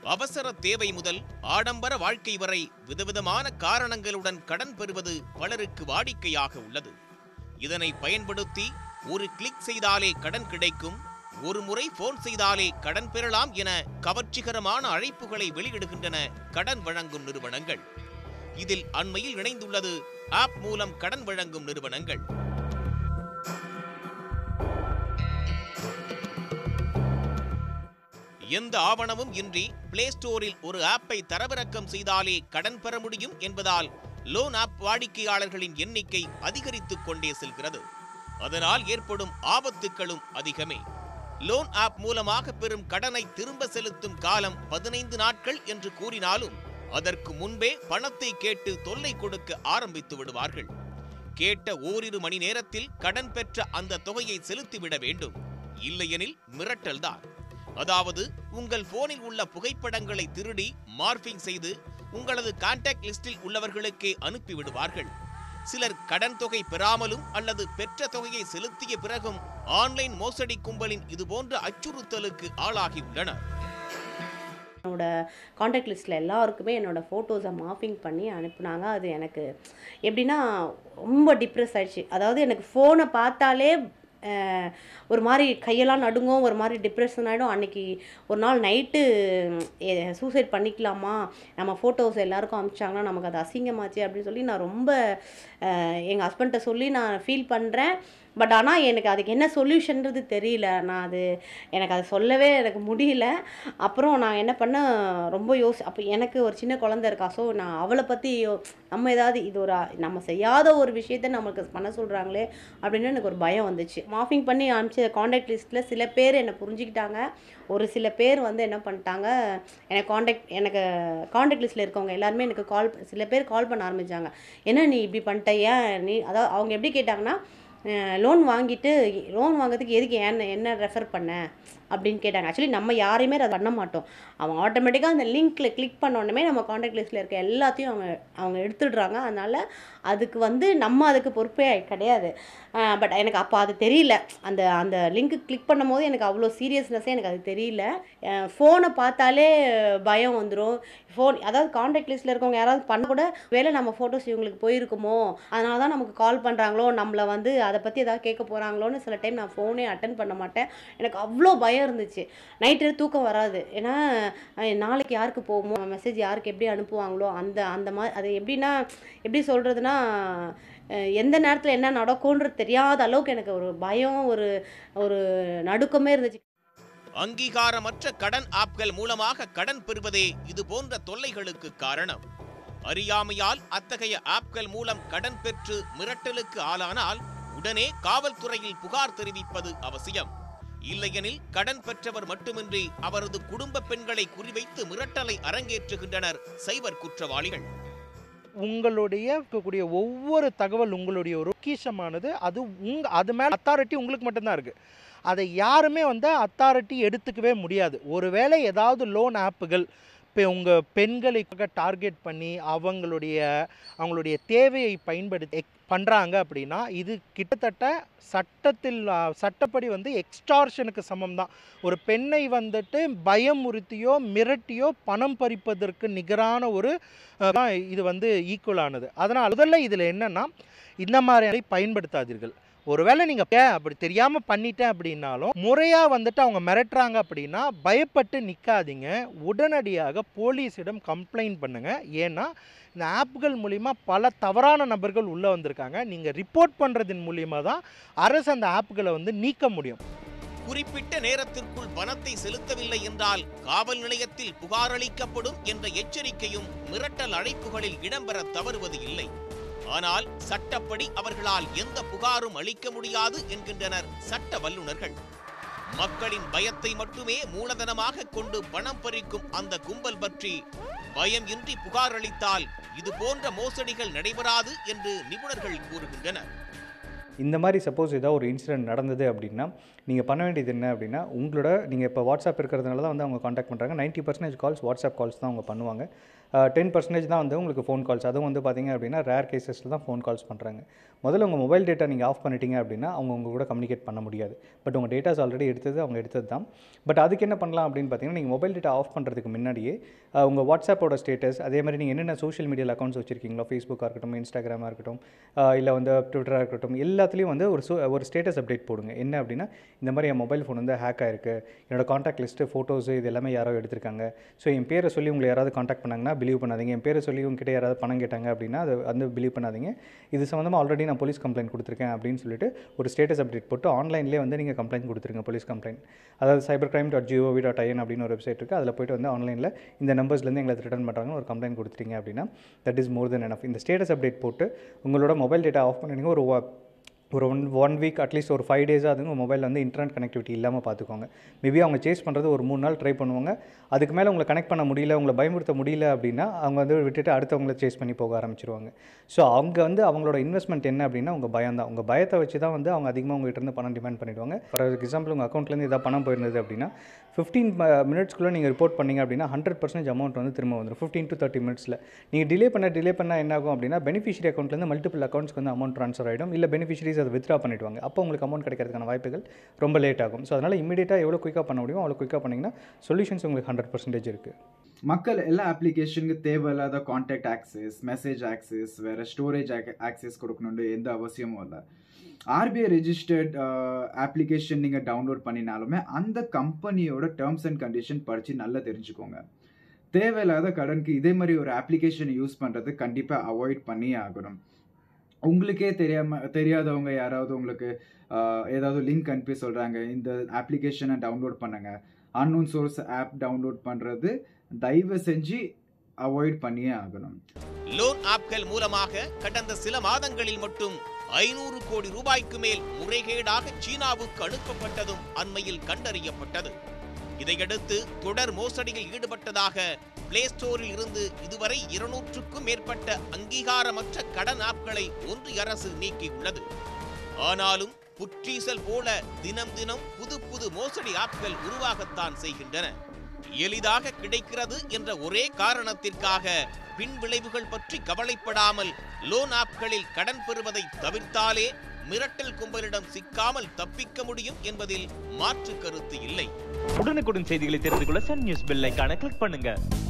அவசர தேவை முதல் ஆடம்பர வாழ்க்கை வரை விதவிதமான காரணங்களுடன் கடன் பெறுவது பலருக்கு வாடிக்கையாக உள்ளது இதனை பயன்படுத்தி ஒரு கிளிக் செய்தாலே கடன் கிடைக்கும் ஒரு முறை போன் செய்தாலே கடன் பெறலாம் என கவர்ச்சிகரமான அழைப்புகளை வெளியிடுகின்றன கடன் வழங்கும் நிறுவனங்கள் இதில் அண்மையில் இணைந்துள்ளது ஆப் மூலம் கடன் வழங்கும் நிறுவனங்கள் எந்த ஆவணமும் இன்றி பிளே ஸ்டோரில் ஒரு ஆப்பை தரவிறக்கம் செய்தாலே கடன் பெற முடியும் என்பதால் லோன் ஆப் வாடிக்கையாளர்களின் எண்ணிக்கை அதிகரித்துக் கொண்டே செல்கிறது அதனால் ஏற்படும் ஆபத்துக்களும் அதிகமே லோன் ஆப் மூலமாக பெறும் கடனை திரும்ப செலுத்தும் காலம் பதினைந்து நாட்கள் என்று கூறினாலும் அதற்கு முன்பே பணத்தை கேட்டு தொல்லை கொடுக்க ஆரம்பித்து விடுவார்கள் கேட்ட ஓரிரு மணி நேரத்தில் கடன் பெற்ற அந்த தொகையை செலுத்திவிட வேண்டும் இல்லையெனில் மிரட்டல்தான் அதாவது உங்கள் போனில் உள்ள புகைப்படங்களை திருடி மார்பிங் செய்து உங்களது கான்டாக்ட் லிஸ்டில் உள்ளவர்களுக்கே அனுப்பி விடுவார்கள் சிலர் கடன் தொகை பெறாமலும் அல்லது பெற்ற தொகையை செலுத்திய பிறகும் ஆன்லைன் மோசடி கும்பலின் இதுபோன்ற அச்சுறுத்தலுக்கு ஆளாகியுள்ளனர் என்னோட காண்டாக்ட் லிஸ்ட்டில் எல்லாருக்குமே என்னோடய ஃபோட்டோஸை மார்ஃபிங் பண்ணி அனுப்புனாங்க அது எனக்கு எப்படின்னா ரொம்ப டிப்ரெஸ் ஆயிடுச்சு அதாவது எனக்கு ஃபோனை பார்த்தாலே அஹ், ஒரு மாதிரி கையெல்லாம் நடுங்கும் ஒரு மாதிரி டிப்ரெஷன் ஆகிடும் அன்னைக்கு ஒரு நாள் நைட்டு சூசைட் பண்ணிக்கலாமா நம்ம ஃபோட்டோஸ் எல்லாருக்கும் அனுப்பிச்சாங்கன்னா நமக்கு அது அசிங்கமாச்சு அப்படின்னு சொல்லி நான் ரொம்ப எங்கள் ஹஸ்பண்ட்டை சொல்லி நான் ஃபீல் பண்ணுறேன் பட் ஆனால் எனக்கு அதுக்கு என்ன சொல்யூஷன்றது தெரியல நான் அது எனக்கு அதை சொல்லவே எனக்கு முடியல அப்புறம் நான் என்ன பண்ணேன் ரொம்ப யோசி அப்போ எனக்கு ஒரு சின்ன குழந்தை இருக்கா ஸோ நான் அவளை பற்றி நம்ம ஏதாவது இது ஒரு நம்ம செய்யாத ஒரு விஷயத்த நமக்கு பண்ண சொல்கிறாங்களே அப்படின்னு எனக்கு ஒரு பயம் வந்துச்சு மாஃபிங் பண்ணி அனுப்பிச்ச காண்டாக்ட் லிஸ்ட்டில் சில பேர் என்னை புரிஞ்சுக்கிட்டாங்க ஒரு சில பேர் வந்து என்ன பண்ணிட்டாங்க எனக்கு காண்டாக்ட் எனக்கு காண்டாக்ட் லிஸ்ட்டில் இருக்கவங்க எல்லாருமே எனக்கு கால் சில பேர் கால் பண்ண ஆரம்பித்தாங்க என்ன நீ இப்படி பண்ணிட்ட ஏன் நீ அதாவது அவங்க எப்படி கேட்டாங்கன்னா லோன் வாங்கிட்டு லோன் வாங்குறதுக்கு எதுக்கு என்ன என்ன ரெஃபர் பண்ண அப்படின்னு கேட்டாங்க ஆக்சுவலி நம்ம யாரையுமே அதை பண்ண மாட்டோம் அவங்க ஆட்டோமேட்டிக்காக அந்த லிங்க்கில் கிளிக் பண்ண உடனே நம்ம காண்டாக்ட் லிஸ்ட்டில் இருக்க எல்லாத்தையும் அவங்க அவங்க எடுத்துடுறாங்க அதனால் அதுக்கு வந்து நம்ம அதுக்கு பொறுப்பே கிடையாது பட் எனக்கு அப்போ அது தெரியல அந்த அந்த லிங்க்கு கிளிக் பண்ணும்போது எனக்கு அவ்வளோ சீரியஸ்னஸே எனக்கு அது தெரியல ஃபோனை பார்த்தாலே பயம் வந்துடும் ஃபோன் அதாவது காண்டாக்ட் லிஸ்ட்டில் இருக்கவங்க யாராவது பண்ண கூட வேலை நம்ம ஃபோட்டோஸ் இவங்களுக்கு போயிருக்குமோ அதனால தான் நமக்கு கால் பண்ணுறாங்களோ நம்மளை வந்து அதை பற்றி ஏதாவது கேட்க போகிறாங்களோன்னு சில டைம் நான் ஃபோனே அட்டன் பண்ண மாட்டேன் எனக்கு அவ்வளோ பயம் இருந்துச்சு நைட்டு தூக்கம் வராது ஏன்னா அஹ், நாளைக்கு யாருக்கு போகுமோ மெசேஜ் யாருக்கு எப்படி அனுப்புவாங்களோ அந்த அந்த மாதிரி அது எப்படின்னா எப்படி சொல்கிறதுனா எந்த நேரத்தில் என்ன நடக்கும்ன்றது தெரியாத அளவுக்கு எனக்கு ஒரு பயம் ஒரு ஒரு நடுக்கமே இருந்துச்சு அங்கீகாரமற்ற கடன் ஆப்கள் மூலமாக கடன் பெறுவதே இது போன்ற தொல்லைகளுக்கு காரணம் அறியாமையால் அத்தகைய ஆப்கள் மூலம் கடன் பெற்று மிரட்டலுக்கு ஆளானால் உடனே காவல்துறையில் புகார் தெரிவிப்பது அவசியம் இல்லையெனில் கடன் பெற்றவர் மட்டுமின்றி அவரது குடும்ப பெண்களை குறிவைத்து மிரட்டலை அரங்கேற்றுகின்றனர் சைபர் குற்றவாளிகள் உங்களுடைய இருக்கக்கூடிய ஒவ்வொரு தகவல் உங்களுடைய ஒரு பொக்கிஷமானது அது உங்க அது மேலே அத்தாரிட்டி உங்களுக்கு மட்டும்தான் இருக்குது அதை யாருமே வந்து அத்தாரிட்டி எடுத்துக்கவே முடியாது ஒருவேளை ஏதாவது லோன் ஆப்புகள் இப்போ உங்கள் பெண்களை டார்கெட் பண்ணி அவங்களுடைய அவங்களுடைய தேவையை பயன்படுத்தி பண்ணுறாங்க அப்படின்னா இது கிட்டத்தட்ட சட்டத்தில் ஆ, சட்டப்படி வந்து எக்ஸ்டார்ஷனுக்கு சமம் தான் ஒரு பெண்ணை வந்துட்டு பயமுறுத்தியோ மிரட்டியோ பணம் பறிப்பதற்கு நிகரான ஒரு அஹ், தான் இது வந்து ஈக்குவலானது அதனால் முதல்ல இதில் என்னன்னா இந்த மாதிரி பயன்படுத்தாதீர்கள் ஒருவேளை நீங்கள் ஏன் அப்படி தெரியாமல் பண்ணிட்டேன் அப்படின்னாலும் முறையாக வந்துட்டு அவங்க மிரட்டுறாங்க அப்படின்னா பயப்பட்டு நிற்காதீங்க உடனடியாக போலீஸிடம் கம்ப்ளைண்ட் பண்ணுங்க ஏன்னா இந்த ஆப்புகள் மூலிமா பல தவறான நபர்கள் உள்ளே வந்திருக்காங்க நீங்கள் ரிப்போர்ட் பண்ணுறதன் மூலிமா தான் அரசு அந்த ஆப்புகளை வந்து நீக்க முடியும் குறிப்பிட்ட நேரத்திற்குள் பணத்தை செலுத்தவில்லை என்றால் காவல் நிலையத்தில் புகார் அளிக்கப்படும் என்ற எச்சரிக்கையும் மிரட்டல் அழைப்புகளில் இடம்பெற தவறுவது இல்லை ஆனால் சட்டப்படி அவர்களால் எந்த புகாரும் அளிக்க முடியாது என்கின்றனர் சட்ட வல்லுநர்கள் மக்களின் பயத்தை மட்டுமே மூலதனமாக கொண்டு பணம் பறிக்கும் அந்த கும்பல் பற்றி பயம் இன்றி புகார் அளித்தால் இது போன்ற மோசடிகள் நடைபெறாது என்று நிபுணர்கள் கூறுகின்றனர் இந்த மாதிரி சப்போஸ் ஏதாவது ஒரு இன்சிடென்ட் நடந்தது அப்படின்னா நீங்கள் பண்ண வேண்டியது என்ன அப்படின்னா உங்களோட நீங்கள் இப்போ வாட்ஸ்அப் இருக்கிறதுனால தான் வந்து அவங்க காண்டாக்ட் பண்ணுறாங்க 90% பர்சன்டேஜ் கால்ஸ் வாட்ஸ்அப் கால்ஸ் தான் அவங்க பண்ணுவாங்க டென் பர்சன்டேஜ் தான் வந்து உங்களுக்கு ஃபோன் கால்ஸ் அதுவும் வந்து பார்த்தீங்க அப்படின்னா ரேர் கேசஸில் தான் ஃபோன் கால்ஸ் பண்ணுறாங்க முதல்ல உங்கள் மொபைல் டேட்டா நீங்கள் ஆஃப் பண்ணிட்டீங்க அப்படின்னா அவங்க உங்க கூட கம்யூனிகேட் பண்ண முடியாது பட் உங்கள் டேட்டாஸ் ஆல்ரெடி எடுத்தது அவங்க எடுத்தது தான் பட் அதுக்கு என்ன பண்ணலாம் அப்படின்னு பார்த்தீங்கன்னா நீங்கள் மொபைல் டேட்டா ஆஃப் பண்ணுறதுக்கு முன்னாடியே அஹ், உங்கள் வாட்ஸ்அப்போட ஸ்டேட்டஸ் அதே மாதிரி நீங்கள் என்னென்ன சோஷியல் மீடியாவில் அக்கௌண்ட்ஸ் வச்சிருக்கீங்களோ ஃபேஸ்புக்காக இருக்கட்டும் இன்ஸ்டாகிராமாக இருக்கட்டும் இல்லை வந்து ட்விட்டராக இருக்கட்டும் எல்லாத்துலேயும் வந்து ஒரு so- ஒரு ஸ்டேட்டஸ் அப்டேட் போடுங்க என்ன அப்படின்னா இந்த மாதிரி என் மொபைல் ஃபோன் வந்து ஹேக் ஆயிருக்கு என்னோட காண்டாக்ட் லிஸ்ட்டு ஃபோட்டோஸ் இது எல்லாமே யாரோ எடுத்திருக்காங்க ஸோ என் பேரை சொல்லி உங்களை யாராவது காண்டாக்ட் பண்ணாங்கன்னா பிலீவ் பண்ணாதீங்க என் பேரை சொல்லி உங்ககிட்ட யாராவது பணம் கேட்டாங்க அப்படின்னா அதை வந்து பிலீவ் பண்ணாதீங்க இது சம்மந்தமாக ஆல்ரெடி நான் போலீஸ் கம்ப்ளைண்ட் கொடுத்துருக்கேன் அப்படின்னு சொல்லிட்டு ஒரு ஸ்டேட்டஸ் அப்டேட் போட்டு ஆன்லைன்லேயே வந்து நீங்கள் கம்ப்ளைண்ட் கொடுத்துருங்க போலீஸ் கம்ப்ளைண்ட் அதாவது cyber crime dot GOV dot IN அப்படின்னு ஒரு வெப்சைட் இருக்குது அதில் போயிட்டு வந்து ஆன்லைனில் இந்த நம்பர்ஸ்லேருந்து எங்களை ரிட்டர்ன் பண்ணுறாங்கன்னு ஒரு கம்ப்ளைண்ட் கொடுத்துட்டீங்க அப்படின்னா that is more than enough இந்த ஸ்டேட்டஸ் அப்டேட் போட்டு உங்களோட மொபைல் டேட்டா ஆஃப் பண்ணிடுங்க ஒரு wa- ஒரு ஒன் ஒன் வீக் அட்லீஸ்ட் ஒரு ஃபைவ் டேஸாக அதுங்க மொபைலில் வந்து இன்டர்நெட் கனெக்டிவிட்டி இல்லாமல் பார்த்துக்கோங்க மேபி அவங்க சேஸ் பண்ணுறது ஒரு மூணு நாள் ட்ரை பண்ணுவாங்க அதுக்கு மேலே உங்களை கனெக்ட் பண்ண முடியல உங்களை பயமுறுத்த முடியல அப்படின்னா அவங்க வந்து விட்டுட்டு அடுத்தவங்கள சேஸ் பண்ணி போக ஆரம்பிச்சிருவாங்க ஸோ அவங்க வந்து அவங்களோட இன்வெஸ்ட்மெண்ட் என்ன அப்படின்னா உங்கள் பயம் தான் உங்கள் பயத்தை வச்சு தான் வந்து அவங்க அதிகமாக உங்ககிட்ட இருந்து பணம் டிமாண்ட் பண்ணிடுவாங்க ஃபார் எக்ஸாம்பிள் உங்கள் அக்கௌண்ட்லேருந்து ஏதாவது பணம் போயிருந்தது அப்படின்னா ஃபிஃப்டீன் மினிட்ஸ்க்குள்ளே நீங்கள் ரிப்போர்ட் பண்ணீங்க அப்படின்னா ஹண்ட்ரட் பர்சன்டேஜ் அமௌண்ட் வந்து திரும்ப வந்துடும் ஃபிஃப்டீன் டு தேர்ட்டி மினிட்ஸில் நீங்கள் டிலே பண்ண டிலே பண்ண என்ன ஆகும் அப்படின்னா பெனிஃபிஷரி அக்கௌண்ட்லேருந்து மல்டிபிள் அக்கௌண்ட்ஸ்க்கு வந்து அமௌண்ட் ட்ரான்ஸ்ஃபர் ஆகிடும் இல்லை பெனிஃபிஷரிஸ் அதை வித்ரா பண்ணிடுவாங்க அப்போ உங்களுக்கு அமௌண்ட் கிடைக்கிறதுக்கான வாய்ப்புகள் ரொம்ப லேட் ஆகும் ஸோ அதனால் இமீடியட்டாக எவ்வளோ குயிக்காக பண்ண முடியுமோ அவ்வளோ குயிக்காக பண்ணிங்கன்னா சொல்யூஷன்ஸ் உங்களுக்கு ஹண்ட்ரட் பர்சன்டேஜ் இருக்குது மக்கள் எல்லா அப்ளிகேஷனுக்கு தேவையில்லாத காண்டாக்ட் ஆக்சஸ் மெசேஜ் ஆக்சஸ் வேற ஸ்டோரேஜ் ஆக்சஸ் கொடுக்கணுன்ற எந்த அவசியமும் இல்லை ஆர்பிஐ ரெஜிஸ்டர்ட் அப்ளிகேஷன் நீங்கள் டவுன்லோட் பண்ணினாலுமே அந்த கம்பெனியோட டேர்ம்ஸ் அண்ட் கண்டிஷன் படித்து நல்லா தெரிஞ்சுக்கோங்க தேவையில்லாத கடனுக்கு இதே மாதிரி ஒரு அப்ளிகேஷன் யூஸ் பண்ணுறது கண்டிப்பாக அவாய்ட் பண்ணியே ஆகணும் உங்களுக்கே தெரியாம தெரியாதவங்க யாராவது உங்களுக்கு ஆஹ், ஏதாவது லிங்க் அனுப்பி சொல்கிறாங்க இந்த அப்ளிகேஷனை டவுன்லோட் பண்ணுங்க அன்னோன் சோர்ஸ் ஆப் டவுன்லோட் பண்ணுறது தயவு செஞ்சு அவாய்ட் பண்ணியே ஆகணும் லோன் ஆப்கள் மூலமாக கடந்த சில மாதங்களில் மட்டும் ஐநூறு கோடி ரூபாய்க்கு மேல் முறைகேடாக சீனாவுக்கு அனுப்பப்பட்டதும் அண்மையில் கண்டறியப்பட்டது இதையடுத்து தொடர் மோசடியில் ஈடுபட்டதாக பிளே ஸ்டோரில் இருந்து இதுவரை இருநூற்றுக்கும் மேற்பட்ட அங்கீகாரமற்ற கடன் ஆப்களை ஒன்றிய அரசு நீக்கியுள்ளது ஆனாலும் புற்றீசல் போல தினம் தினம் புது புது மோசடி ஆப்கள் உருவாகத்தான் செய்கின்றன எளிதாக கிடைக்கிறது என்ற ஒரே காரணத்திற்காக பின் விளைவுகள் பற்றி கவலைப்படாமல் லோன் ஆப்களில் கடன் பெறுவதை தவிர்த்தாலே மிரட்டல் கும்பலிடம் சிக்காமல் தப்பிக்க முடியும் என்பதில் மாற்று கருத்து இல்லை உடனுக்குடன் செய்திகளை தெரிந்து கொள்ள சன் நியூஸ் பெல் ஐகானை கிளிக் பண்ணுங்க